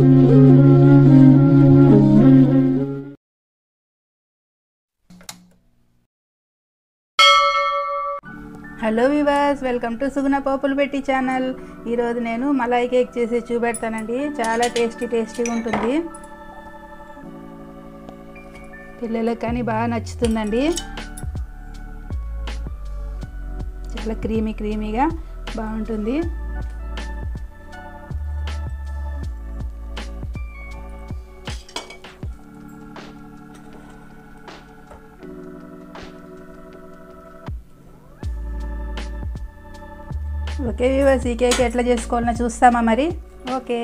hello వివాస్ welcome to Suguna పోపులు పెట్టి ఛానల్ ఈరోజు నేను మలాయి కేక్ చేసి చూపెడతానండి చాలా టేస్టీ టేస్టీగా ఉంటుంది పిల్లలకు కానీ బాగా నచ్చుతుందండి చాలా క్రీమీ క్రీమీగా బాగుంటుంది ఓకే వివాస్ ఈ కేక్ ఎట్లా చేసుకోవాలన్నా చూస్తామా మరి ఓకే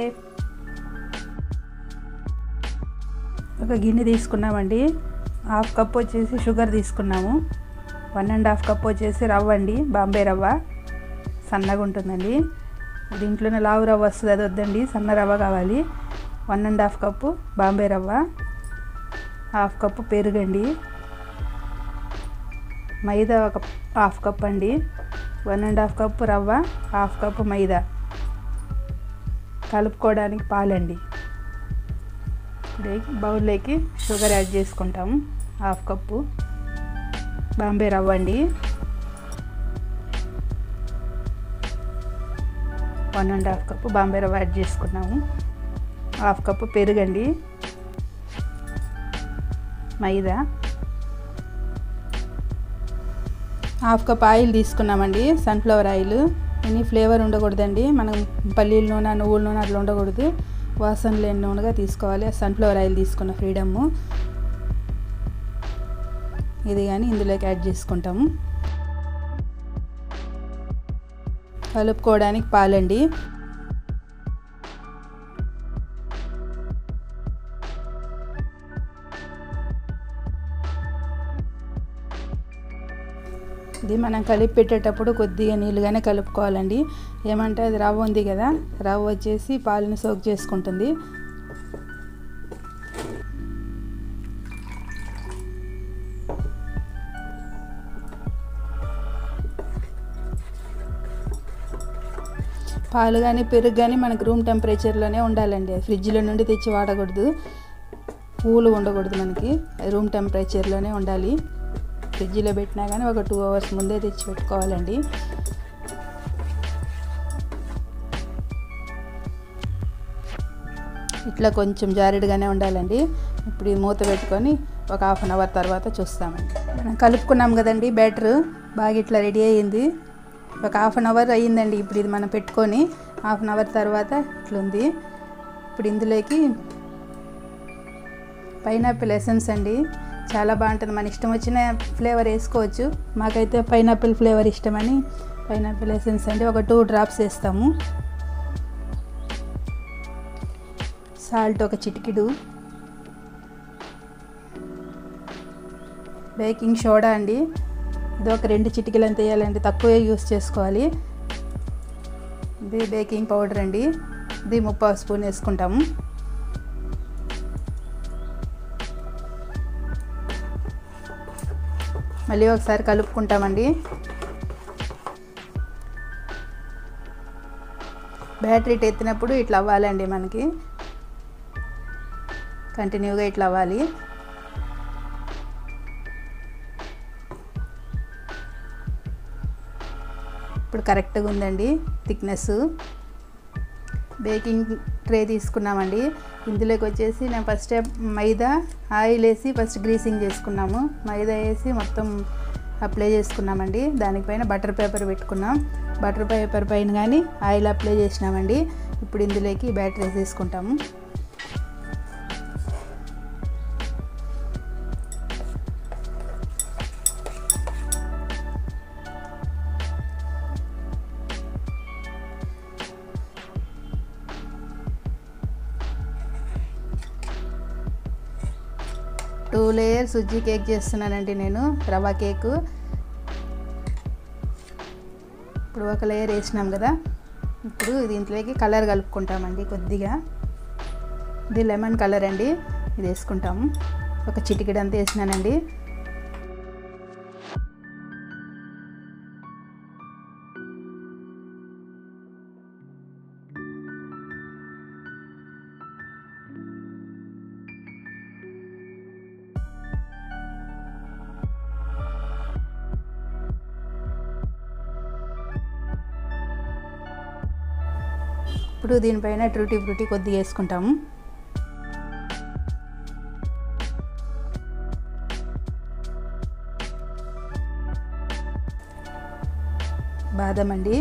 ఒక గిన్నె తీసుకున్నామండి హాఫ్ కప్ వచ్చేసి షుగర్ తీసుకున్నాము వన్ అండ్ హాఫ్ కప్ వచ్చేసి రవ్వ అండి బాంబే రవ్వ సన్నగా ఉంటుందండి దీంట్లోనే లావు రవ్వ వస్తుంది అది వద్దండి సన్న రవ్వ కావాలి one and half cup Bombay రవ్వ హాఫ్ కప్పు పెరుగండి మైదా ఒక హాఫ్ కప్ అండి వన్ అండ్ హాఫ్ కప్పు రవ్వ హాఫ్ కప్పు మైదా కలుపుకోవడానికి పాలండి బౌల్లోకి షుగర్ యాడ్ చేసుకుంటాము హాఫ్ కప్పు బాంబే రవ్వ అండి one and half cup Bombay రవ్వ యాడ్ చేసుకున్నాము హాఫ్ కప్పు పెరుగండి మైదా హాఫ్ కప్ ఆయిల్ తీసుకున్నామండి సన్ఫ్లవర్ ఆయిల్ ఎనీ ఫ్లేవర్ ఉండకూడదండి మనం పల్లీల నూనె నువ్వుల నూనె అట్లా ఉండకూడదు వాసన లేని నూనెగా తీసుకోవాలి సన్ఫ్లవర్ ఆయిల్ తీసుకున్న ఫ్రీడమ్ ఇది కానీ ఇందులోకి యాడ్ చేసుకుంటాము కలుపుకోవడానికి పాలండి ఇది మనం కలిపి పెట్టేటప్పుడు కొద్దిగా నీళ్ళుగానే కలుపుకోవాలండి ఏమంటే అది రవ్వ ఉంది కదా రవ్వ వచ్చేసి పాలను సోక్ చేసుకుంటుంది పాలు కానీ పెరుగు కానీ మనకు రూమ్ టెంపరేచర్లోనే ఉండాలండి ఫ్రిడ్జ్లో నుండి తెచ్చి వాడకూడదు పూలు ఉండకూడదు మనకి రూమ్ టెంపరేచర్లోనే ఉండాలి ఫ్రిడ్జ్లో పెట్టినా కానీ ఒక టూ అవర్స్ ముందే తెచ్చి పెట్టుకోవాలండి ఇట్లా కొంచెం జారుడుగానే ఉండాలండి ఇప్పుడు ఈ మూత పెట్టుకొని ఒక హాఫ్ అన్ అవర్ తర్వాత చూస్తామండి మనం కలుపుకున్నాం కదండి బ్యాటర్ బాగా ఇట్లా రెడీ అయ్యింది ఒక హాఫ్ అన్ అవర్ అయ్యిందండి ఇప్పుడు ఇది మనం పెట్టుకొని హాఫ్ అన్ అవర్ తర్వాత ఇట్లుంది ఇప్పుడు ఇందులోకి పైనాపిల్ ఎసెన్స్ అండి చాలా బాగుంటుంది మన ఇష్టం వచ్చిన ఫ్లేవర్ వేసుకోవచ్చు మాకైతే పైనాపిల్ ఫ్లేవర్ ఇష్టమని పైనాపిల్ ఎసెన్స్ అండి ఒక టూ డ్రాప్స్ వేస్తాము సాల్ట్ ఒక చిటికిడు బేకింగ్ సోడా అండి ఇది ఒక రెండు చిటికలు అంత వేయాలండి తక్కువే యూస్ చేసుకోవాలి ఇది బేకింగ్ పౌడర్ అండి ఇది ముప్పావు స్పూన్ వేసుకుంటాము మళ్ళీ ఒకసారి కలుపుకుంటామండి బ్యాటరీ ఎత్తినప్పుడు ఇట్లా అవ్వాలండి మనకి కంటిన్యూగా ఇట్లా అవ్వాలి ఇప్పుడు కరెక్ట్గా ఉందండి థిక్నెస్ బేకింగ్ ట్రే తీసుకున్నామండి ఇందులోకి వచ్చేసి నేను ఫస్ట్ మైదా ఆయిల్ వేసి ఫస్ట్ గ్రీసింగ్ చేసుకున్నాము మైదా వేసి మొత్తం అప్లై చేసుకున్నామండి దానిపైన బటర్ పేపర్ పెట్టుకున్నాం బటర్ పేపర్ పైన కానీ ఆయిల్ అప్లై చేసినామండి ఇప్పుడు ఇందులోకి బ్యాటరీ వేసేసుకుంటాము టూ లేయర్ సుజ్జీ కేక్ చేస్తున్నానండి నేను రవ్వ కేకు ఇప్పుడు ఒక లేయర్ వేసినాం కదా ఇప్పుడు దీంట్లోకి కలర్ కలుపుకుంటామండి కొద్దిగా ఇది లెమన్ కలర్ అండి ఇది వేసుకుంటాము ఒక చిటికెడంతా వేసినానండి ఇప్పుడు దీనిపైన ట్రూటీ ఫ్రూటీ కొద్దిగా వేసుకుంటాము బాదం అండి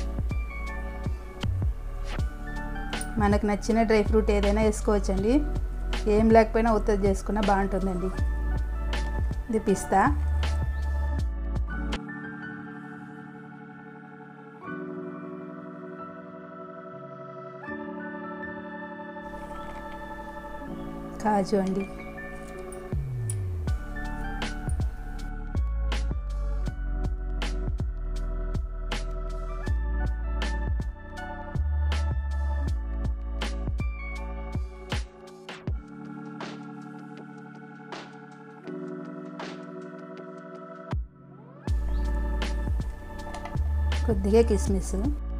మనకు నచ్చిన డ్రై ఫ్రూట్ ఏదైనా వేసుకోవచ్చండి ఏం లేకపోయినా ఉత్తది చేసుకున్నా బాగుంటుందండి ఇది పిస్తా కాజు అండి కొద్దిగా కిస్మిస్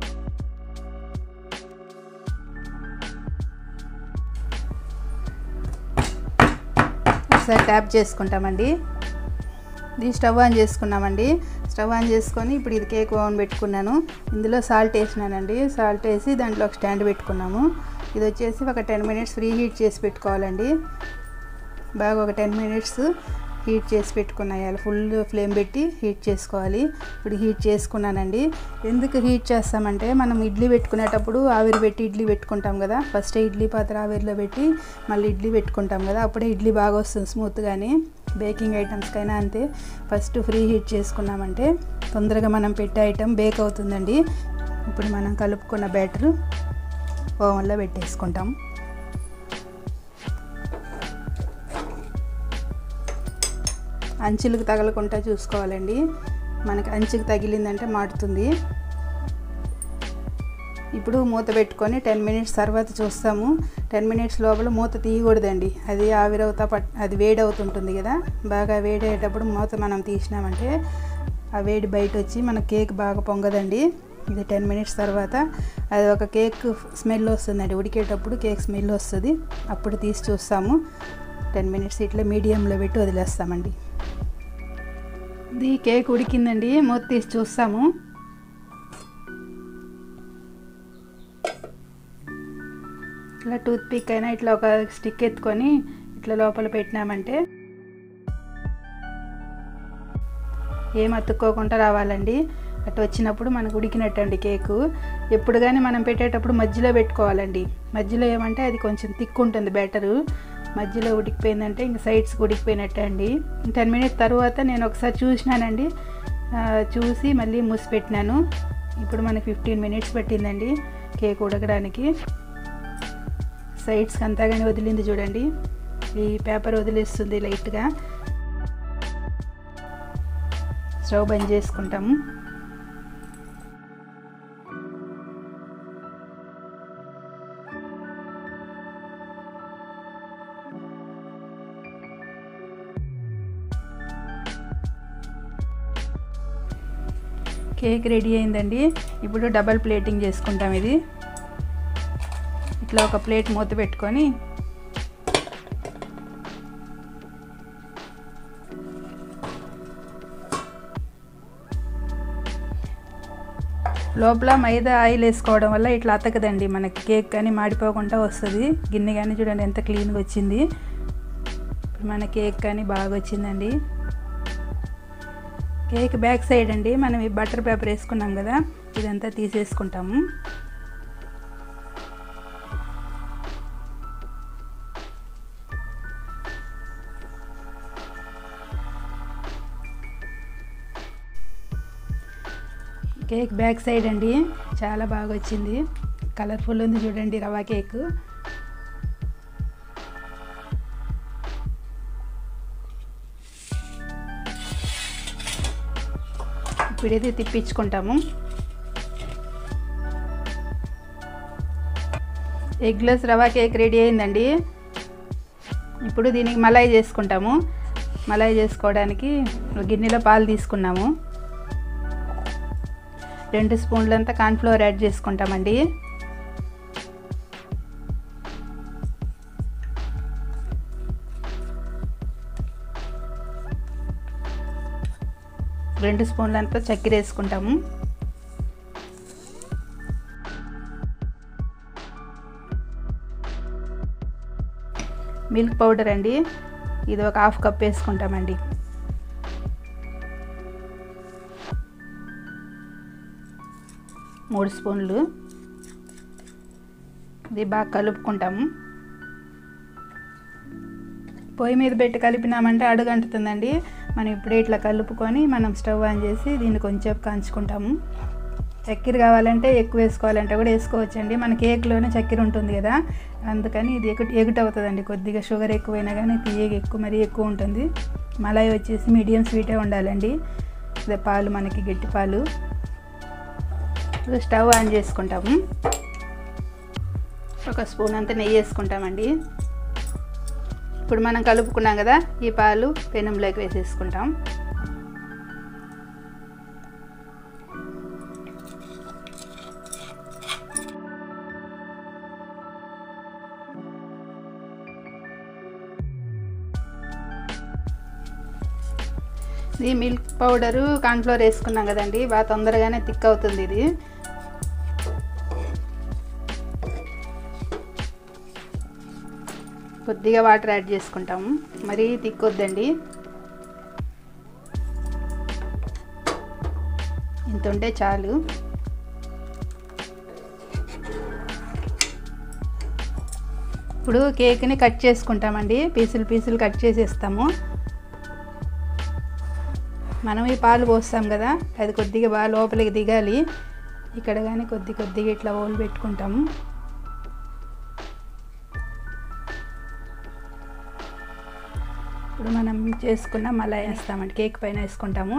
ఒకసారి ట్యాప్ చేసుకుంటామండి ఇది స్టవ్ ఆన్ చేసుకున్నామండి స్టవ్ ఆన్ చేసుకొని ఇప్పుడు ఇది కేక్ ఓవెన్ పెట్టుకున్నాను ఇందులో సాల్ట్ వేసినానండి సాల్ట్ వేసి దాంట్లో ఒక స్టాండ్ పెట్టుకున్నాము ఇది వచ్చేసి ఒక టెన్ మినిట్స్ ఫ్రీ హీట్ చేసి పెట్టుకోవాలండి బాగా ఒక టెన్ మినిట్స్ హీట్ చేసి పెట్టుకున్నాయి ఫుల్ ఫ్లేమ్ పెట్టి హీట్ చేసుకోవాలి ఇప్పుడు హీట్ చేసుకున్నానండి ఎందుకు హీట్ చేస్తామంటే మనం ఇడ్లీ పెట్టుకునేటప్పుడు ఆవిరి పెట్టి ఇడ్లీ పెట్టుకుంటాం కదా ఫస్ట్ ఇడ్లీ పాత్ర ఆవిరిలో పెట్టి మళ్ళీ ఇడ్లీ పెట్టుకుంటాం కదా అప్పుడే ఇడ్లీ బాగా వస్తుంది స్మూత్గాని బేకింగ్ ఐటమ్స్కైనా అంతే ఫస్ట్ ఫ్రీ హీట్ చేసుకున్నామంటే తొందరగా మనం పెట్టే ఐటమ్ బేక్ అవుతుందండి ఇప్పుడు మనం కలుపుకున్న బ్యాటర్ ఓవెన్లో పెట్టేసుకుంటాం అంచులకు తగలకుండా చూసుకోవాలండి మనకి అంచుకు తగిలిందంటే మాడుతుంది ఇప్పుడు మూత పెట్టుకొని టెన్ మినిట్స్ తర్వాత చూస్తాము టెన్ మినిట్స్ లోపల మూత తీయకూడదండి అది ఆవిరవుతా పట్ అది వేడి అవుతుంటుంది కదా బాగా వేడి అయ్యేటప్పుడు మూత మనం తీసినామంటే ఆ వేడి బయట వచ్చి మన కేక్ బాగా పొంగదండి ఇది టెన్ మినిట్స్ తర్వాత అది ఒక కేక్ స్మెల్ వస్తుందండి ఉడికేటప్పుడు కేక్ స్మెల్ వస్తుంది అప్పుడు తీసి చూస్తాము టెన్ మినిట్స్ ఇట్లా మీడియంలో పెట్టి వదిలేస్తామండి ఇది కేక్ ఉడికిందండి మూత తీసి చూస్తాము ఇట్లా టూత్ పిక్ అయినా ఇట్లా ఒక స్టిక్ ఎత్తుకొని ఇట్లా లోపల పెట్టినామంటే ఏం అతుక్కోకుండా రావాలండి అటు వచ్చినప్పుడు మనకు ఉడికినట్టండి కేకు ఎప్పుడు కానీ మనం పెట్టేటప్పుడు మధ్యలో పెట్టుకోవాలండి మధ్యలో ఏమంటే అది కొంచెం థిక్ ఉంటుంది బ్యాటరు మధ్యలో ఉడికిపోయిందంటే ఇంక సైడ్స్ ఉడికిపోయినట్టే అండి టెన్ మినిట్స్ తర్వాత నేను ఒకసారి చూసినానండి చూసి మళ్ళీ మూసి పెట్టినాను ఇప్పుడు మనకి ఫిఫ్టీన్ మినిట్స్ పట్టిందండి కేక్ ఉడకడానికి సైడ్స్కి అంతా కానీ వదిలింది చూడండి ఈ పేపర్ వదిలేస్తుంది లైట్గా స్టవ్ బంద్ చేసుకుంటాము కేక్ రెడీ అయిందండి ఇప్పుడు డబల్ ప్లేటింగ్ చేసుకుంటాం ఇది ఇట్లా ఒక ప్లేట్ మూత పెట్టుకొని లోపల మైదా ఆయిల్ వేసుకోవడం వల్ల ఇట్లా అతకదండి మనకి కేక్ కానీ మాడిపోకుండా వస్తుంది గిన్నె కానీ చూడండి ఎంత క్లీన్గా వచ్చింది మన కేక్ కానీ బాగా వచ్చిందండి కేక్ బ్యాక్ సైడ్ అండి మనం ఈ బటర్ పేపర్ వేసుకున్నాం కదా ఇదంతా తీసేసుకుంటాము కేక్ బ్యాక్ సైడ్ అండి చాలా బాగా వచ్చింది కలర్ఫుల్ ఉంది చూడండి రవా కేక్ ఇప్పుడు ఇది తిప్పించుకుంటాము ఎగ్లెస్ రవా కేక్ రెడీ అయిందండి ఇప్పుడు దీనికి మలాయి చేసుకుంటాము మలాయి చేసుకోవడానికి గిన్నెలో పాలు తీసుకున్నాము రెండు స్పూన్లంతా కార్న్ఫ్లోర్ యాడ్ చేసుకుంటామండి రెండు స్పూన్లంతా చక్కెర వేసుకుంటాము మిల్క్ పౌడర్ అండి ఇది ఒక హాఫ్ కప్ వేసుకుంటామండి మూడు స్పూన్లు ఇది బాగా కలుపుకుంటాము పొయ్యి మీద పెట్టి కలిపినామంటే అడుగంటుతుందండి మనం ఇప్పుడే ఇట్లా కలుపుకొని మనం స్టవ్ ఆన్ చేసి దీన్ని కొంచెం కాంచుకుంటాము చక్కెర కావాలంటే ఎక్కువ వేసుకోవాలంటే కూడా వేసుకోవచ్చండి మన కేక్లోనే చక్కెర ఉంటుంది కదా అందుకని ఇది ఎగుట ఎగుట అవుతుందండి కొద్దిగా షుగర్ ఎక్కువైనా కానీ తీయగా ఎక్కువ మరీ ఎక్కువ ఉంటుంది మలాయి వచ్చేసి మీడియం స్వీటే ఉండాలండి అదే పాలు మనకి గట్టి పాలు స్టవ్ ఆన్ చేసుకుంటాము ఒక స్పూన్ అంతా నెయ్యి వేసుకుంటామండి ఇప్పుడు మనం కలుపుకున్నాం కదా ఈ పాలు పెనంలోకి వేసేసుకుంటాం ఇది మిల్క్ పౌడరు కాన్ఫ్లోర్ వేసుకున్నాం కదండి బాగా తొందరగానే థిక్ అవుతుంది ఇది కొద్దిగా వాటర్ యాడ్ చేసుకుంటాము మరీ తిక్కొద్దండి ఇంత ఉంటే చాలు ఇప్పుడు కేక్ని కట్ చేసుకుంటామండి పీసులు పీసులు కట్ చేసేస్తాము మనం ఈ పాలు పోస్తాం కదా అది కొద్దిగా బాగా లోపలికి దిగాలి ఇక్కడ కానీ కొద్ది కొద్దిగా ఇట్లా ఓలు పెట్టుకుంటాము ఇప్పుడు మనం చేసుకున్న మళ్ళీ వేస్తామండి కేక్ పైన వేసుకుంటాము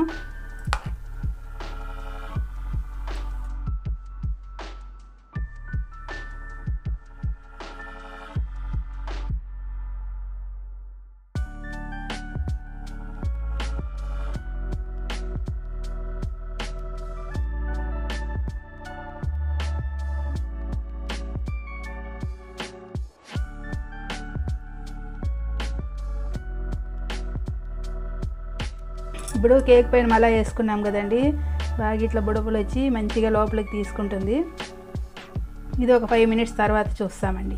ఇప్పుడు కేక్ పైన మళ్ళీ వేసుకున్నాం కదండి బాగా ఇట్లా బుడబులు వచ్చి మంచిగా లోపలికి తీసుకుంటుంది ఇది ఒక ఫైవ్ మినిట్స్ తర్వాత చూస్తామండి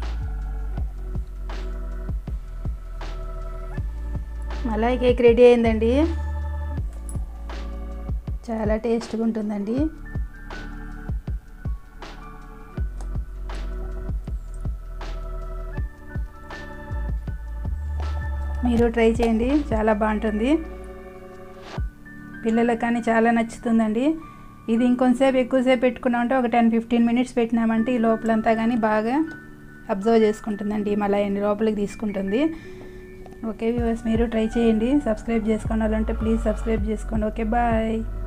మలాయి కేక్ రెడీ అయిందండి చాలా టేస్ట్గా ఉంటుందండి మీరు ట్రై చేయండి చాలా బాగుంటుంది పిల్లలకు కానీ చాలా నచ్చుతుందండి ఇది ఇంకొంతసేపు ఎక్కువసేపు పెట్టుకున్నామంటే ఒక టెన్ ఫిఫ్టీన్ మినిట్స్ పెట్టినామంటే ఈ లోపలంతా కానీ బాగా అబ్జర్వ్ చేసుకుంటుందండి ఈ మలాయిని లోపలికి తీసుకుంటుంది ఓకే వ్యూవర్స్ మీరు ట్రై చేయండి సబ్స్క్రైబ్ చేసుకోవాలంటే ప్లీజ్ సబ్స్క్రైబ్ చేసుకోండి ఓకే బాయ్